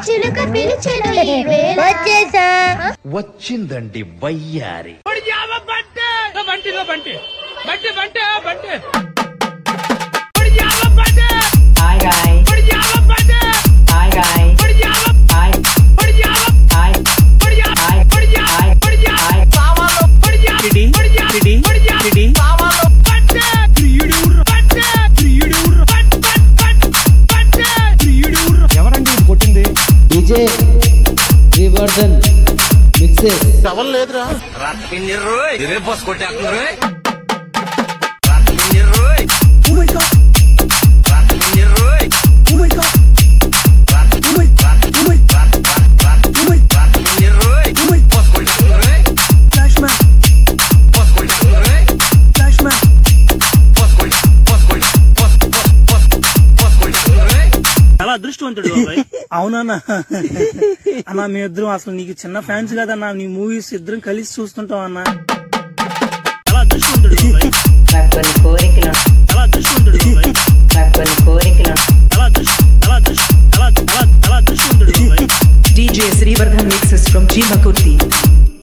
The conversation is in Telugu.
చిలుక పిలిచెను ఈ వేళ వచ్చేసా వచ్చిందండి వయ్యారి Hi guys. Hi guys. Hi. Hi. Hi. Hi. ఎవరండి ఇది కొట్టింది డీజే రివర్సన్ మిక్సెస్ చాలా అదృష్టవంతుడు బాబాయ్ అవునన్నా అన్నా మీ ఇద్దరం అసలు నీకు చిన్న ఫ్యాన్స్ కదన్నా నీ మూవీస్ ఇద్దరం కలిసి చూస్తుంటాం అన్నా చాలా అదృష్టవంతుడు బాబాయ్.